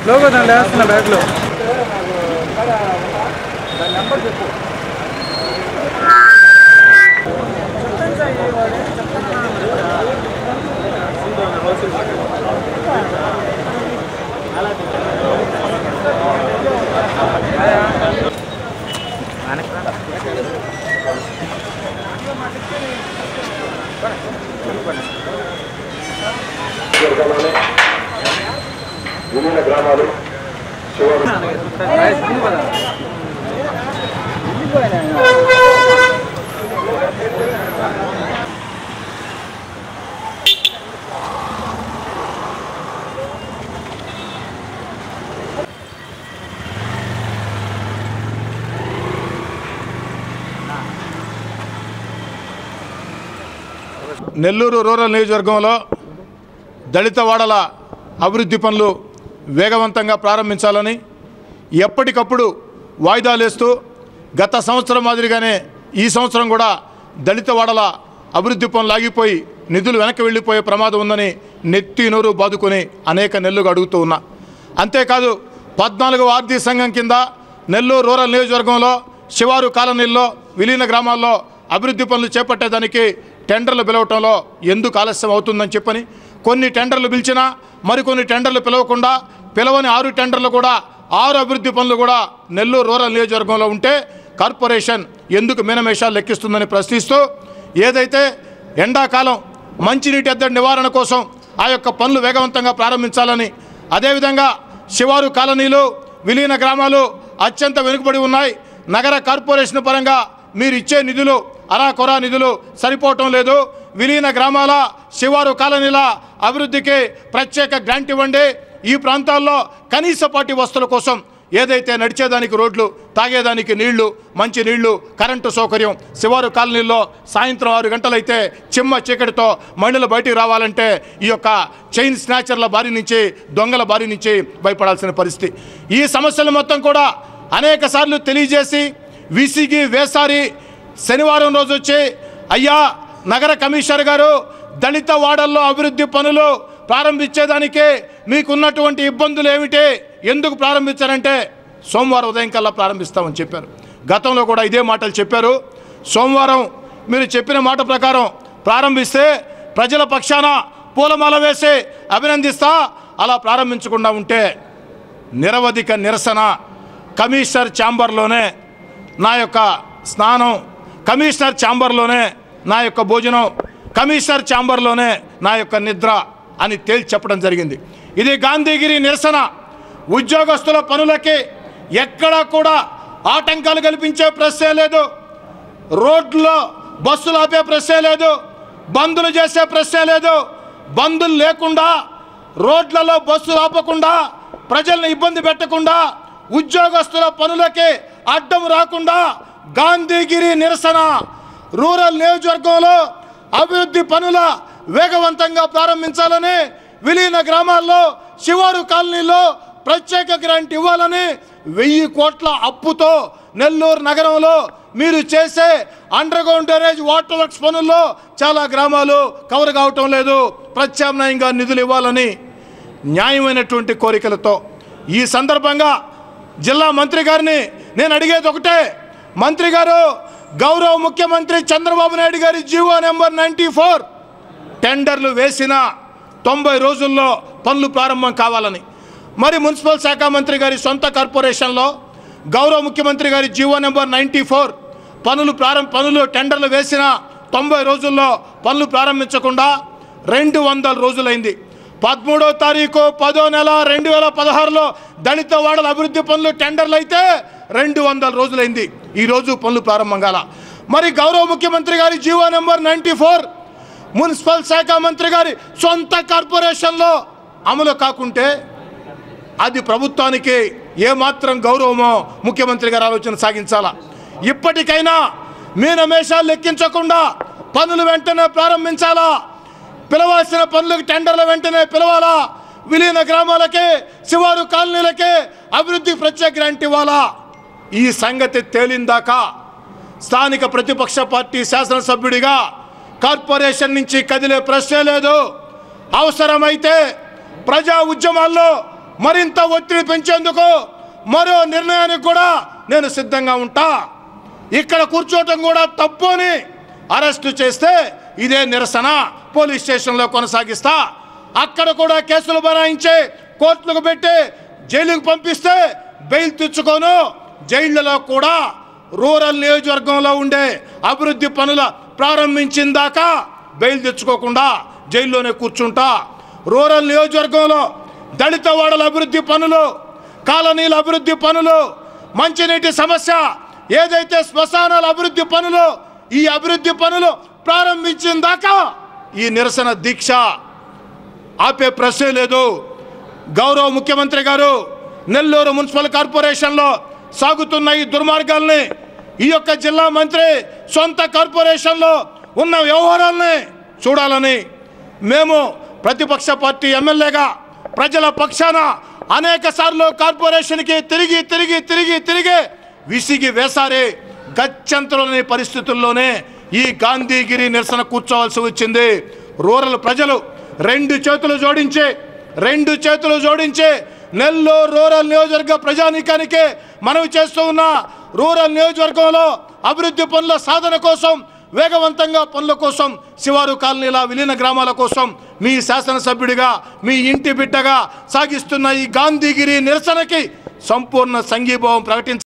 logo దాంట్లో వేస్తున్నా బ్యాగ్లో విలీన గ్రామాలు చివరి నెల్లూరు రూరల్ నియోజకవర్గంలో దళిత వాడల అభివృద్ధి పనులు వేగవంతంగా ప్రారంభించాలని ఎప్పటికప్పుడు వాయిదాలు వేస్తూ గత సంవత్సరం మాదిరిగానే ఈ సంవత్సరం కూడా దళిత వాడల అభివృద్ధి పనులు ఆగిపోయి నిధులు వెనక్కి వెళ్ళిపోయే ప్రమాదం ఉందని నెత్తి నోరు బాదుకొని అనేక నెల్లుగా అడుగుతూ ఉన్నా అంతేకాదు పద్నాలుగవ ఆర్థిక సంఘం కింద నెల్లూరు రూరల్ నియోజకవర్గంలో శివారు కాలనీల్లో విలీన గ్రామాల్లో అభివృద్ధి పనులు చేపట్టేదానికి టెండర్లు పిలవటంలో ఎందుకు ఆలస్యం అవుతుందని చెప్పని కొన్ని టెండర్లు పిలిచినా మరికొన్ని టెండర్లు పిలవకుండా పిలవని ఆరు టెండర్లు కూడా ఆరు అభివృద్ధి పనులు కూడా నెల్లూరు రూరల్ నియోజకవర్గంలో ఉంటే కార్పొరేషన్ ఎందుకు మీనమేషాలు లెక్కిస్తుందని ప్రశ్నిస్తూ ఏదైతే ఎండాకాలం మంచినీటి ఎద్దడి నివారణ కోసం ఆ యొక్క పనులు వేగవంతంగా ప్రారంభించాలని అదేవిధంగా శివారు కాలనీలు విలీన గ్రామాలు అత్యంత వెనుకబడి ఉన్నాయి నగర కార్పొరేషన్ పరంగా మీరు ఇచ్చే నిధులు అరా కొరా నిధులు సరిపోవటం లేదు విలీన గ్రామాల శివారు కాలనీల అభివృద్ధికి ప్రత్యేక గ్రాంట్ ఇవ్వండి ఈ ప్రాంతాల్లో కనీసపాటి వస్తువుల కోసం ఏదైతే నడిచేదానికి రోడ్లు తాగేదానికి నీళ్లు మంచి నీళ్లు కరెంటు సౌకర్యం శివారు కాలనీల్లో సాయంత్రం ఆరు గంటలైతే చిమ్మ చీకటితో మహిళలు బయటికి రావాలంటే ఈ యొక్క చైన్ స్నాచర్ల బారి నుంచి దొంగల బారి నుంచి భయపడాల్సిన పరిస్థితి ఈ సమస్యలు మొత్తం కూడా అనేక సార్లు తెలియజేసి విసిగి వేసారి శనివారం రోజు వచ్చి అయ్యా నగర కమిషనర్ గారు దళిత వాడల్లో అభివృద్ధి పనులు ప్రారంభించేదానికి మీకున్నటువంటి ఇబ్బందులు ఏమిటి ఎందుకు ప్రారంభించారంటే సోమవారం ఉదయం కల్లా ప్రారంభిస్తామని చెప్పారు గతంలో కూడా ఇదే మాటలు చెప్పారు సోమవారం మీరు చెప్పిన మాట ప్రకారం ప్రారంభిస్తే ప్రజల పక్షాన పూలమాల వేసి అభినందిస్తా అలా ప్రారంభించకుండా ఉంటే నిరవధిక నిరసన కమిషనర్ ఛాంబర్లోనే నా యొక్క స్నానం కమిషనర్ ఛాంబర్లోనే నా యొక్క భోజనం కమిషనర్ ఛాంబర్లోనే నా యొక్క నిద్ర అని తేల్చి చెప్పడం జరిగింది ఇది గాంధీగిరి నిరసన ఉద్యోగస్తుల పనులకి ఎక్కడా కూడా ఆటంకాలు కల్పించే ప్రశ్నే లేదు రోడ్లో బస్సులు ఆపే ప్రశ్నే లేదు బందులు చేసే ప్రశ్నే లేదు బందులు లేకుండా రోడ్లలో బస్సులు ఆపకుండా ప్రజల్ని ఇబ్బంది పెట్టకుండా ఉద్యోగస్తుల పనులకి అడ్డం రాకుండా గాంధీగిరి నిరసన రూరల్ నియోజకవర్గంలో అభివృద్ధి పనుల వేగవంతంగా ప్రారంభించాలని విలీన గ్రామాల్లో శివారు కాలనీలో ప్రత్యేక గ్రాంట్ ఇవ్వాలని వెయ్యి కోట్ల అప్పుతో నెల్లూరు నగరంలో మీరు చేసే underground drainage water works పనుల్లో చాలా గ్రామాలు కవర్ కావటం లేదు ప్రత్యామ్నాయంగా నిధులు ఇవ్వాలని న్యాయమైనటువంటి కోరికలతో ఈ సందర్భంగా జిల్లా మంత్రి గారిని నేను అడిగేది ఒకటే మంత్రి గారు గౌరవ ముఖ్యమంత్రి చంద్రబాబు నాయుడు గారి జీవో నెంబర్ నైంటీ ఫోర్ టెండర్లు వేసిన తొంభై రోజుల్లో పనులు ప్రారంభం కావాలని మరి మున్సిపల్ శాఖ మంత్రి గారి సొంత కార్పొరేషన్లో గౌరవ ముఖ్యమంత్రి గారి జీవో నెంబర్ నైంటీ ఫోర్ పనులు ప్రారంభ పనులు టెండర్లు వేసిన తొంభై రోజుల్లో పనులు ప్రారంభించకుండా రెండు వందల రోజులైంది పదమూడో తారీఖు పదో నెల రెండు వేల పదహారులో దళిత వాడల అభివృద్ధి పనులు టెండర్లు అయితే రెండు వందల రోజులైంది ఈరోజు పనులు ప్రారంభం కాల మరి గౌరవ ముఖ్యమంత్రి గారి GO number ninety four municipal శాఖ మంత్రి గారి సొంత కార్పొరేషన్లో అమలు కాకుంటే అది ప్రభుత్వానికి ఏమాత్రం గౌరవమో ముఖ్యమంత్రి గారు ఆలోచన సాగించాలా ఇప్పటికైనా మీనమేషాలు లెక్కించకుండా పనులు వెంటనే ప్రారంభించాలా పిలవాల్సిన పనులకు టెండర్ల వెంటనే పిలవాలా విలీన గ్రామాలకే శివారు కాలనీలకే అభివృద్ధి ప్రత్యేక గ్రాంట్ ఇవ్వాలా ఈ సంగతి తేలిందాకా స్థానిక ప్రతిపక్ష పార్టీ శాసనసభ్యుడిగా కార్పొరేషన్ నుంచి కదిలే ప్రశ్నే లేదు అవసరమైతే ప్రజా ఉద్యమాల్లో మరింత ఒత్తిడి పెంచేందుకు మరో నిర్ణయానికి కూడా నేను సిద్ధంగా ఉంటా ఇక్కడ కూర్చోవటం కూడా తప్పు అని అరెస్టు చేస్తే ఇదే నిరసన పోలీస్ స్టేషన్లో కొనసాగిస్తా అక్కడ కూడా కేసులు బనాయించి కోర్టులకు పెట్టి జైలుకు పంపిస్తే బెయిల్ తెచ్చుకోను జైళ్లలో కూడా రూరల్ నియోజకవర్గంలో ఉండే అభివృద్ధి పనుల ప్రారంభించిన దాకా బెయిల్ తెచ్చుకోకుండా జైల్లోనే కూర్చుంటా రూరల్ నియోజకవర్గంలో దళిత వాడల అభివృద్ధి పనులు కాలనీల అభివృద్ధి పనులు మంచినీటి సమస్య ఏదైతే శ్మశానాల అభివృద్ధి పనులు ఈ అభివృద్ధి పనులు ప్రారంభించిన దాకా ఈ నిరసన దీక్ష ఆపే ప్రశ్నే లేదు గౌరవ ముఖ్యమంత్రి గారు నెల్లూరు మున్సిపల్ కార్పొరేషన్లో సాగుతున్న ఈ దుర్మార్గాల్ని ఈ యొక్క జిల్లా మంత్రి సొంత కార్పొరేషన్లో ఉన్న వ్యవహారాల్ని చూడాలని మేము ప్రతిపక్ష పార్టీ ఎమ్మెల్యేగా ప్రజల పక్షాన అనేక సార్లు కార్పొరేషన్కి తిరిగి తిరిగి తిరిగి తిరిగి విసిగి వేసారి గత్యంతరలేని పరిస్థితుల్లోనే ఈ గాంధీగిరి నిరసన కూర్చోవలసి వచ్చింది రూరల్ ప్రజలు రెండు చేతులు జోడించి రెండు చేతులు జోడించి నెల్లూరు రూరల్ నియోజకవర్గ ప్రజానీకానికి మనవి చేస్తూ ఉన్న రూరల్ నియోజకవర్గంలో అభివృద్ధి పనుల సాధన కోసం వేగవంతంగా పనుల కోసం శివారు కాలనీల విలీన గ్రామాల కోసం మీ శాసనసభ్యుడిగా మీ ఇంటి బిడ్డగా సాగిస్తున్న ఈ గాంధీగిరి నిరసనకి సంపూర్ణ సంఘీభావం ప్రకటించాలి